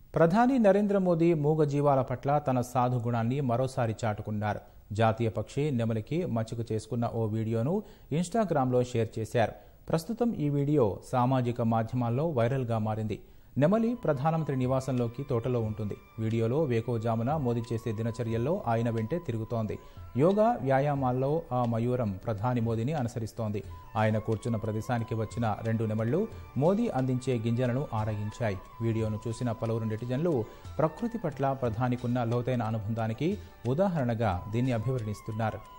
ప్రధాని నరేంద్ర మోదీ మూగజీవాల పట్ల తన సాధు గుణాన్ని మరోసారి చాటుకున్నారు జాతీయ పక్షి నెమలికి మచ్చుకు చేసుకున్న ఓ వీడియోను ఇన్స్టాగ్రామ్లో షేర్ చేశారు ప్రస్తుతం ఈ వీడియో సామాజిక మాధ్యమాల్లో వైరల్గా మారింది నెమలి ప్రధానమంత్రి నివాసంలోకి తోటలో ఉంటుంది వీడియోలో వేకోజామున మోదీ చేసే దినచర్యల్లో ఆయన వెంటే తిరుగుతోంది యోగా వ్యాయామాల్లో ఆ మయూరం ప్రధాని మోదీని అనుసరిస్తోంది ఆయన కూర్చున్న ప్రదేశానికి వచ్చిన రెండు నెమళ్లు మోదీ అందించే గింజలను ఆరగించాయి వీడియోను చూసిన పలువురు నెటిజన్లు ప్రకృతి పట్ల ప్రధానికున్న లోతైన అనుబంధానికి ఉదాహరణగా దీన్ని అభివర్ణిస్తున్నారు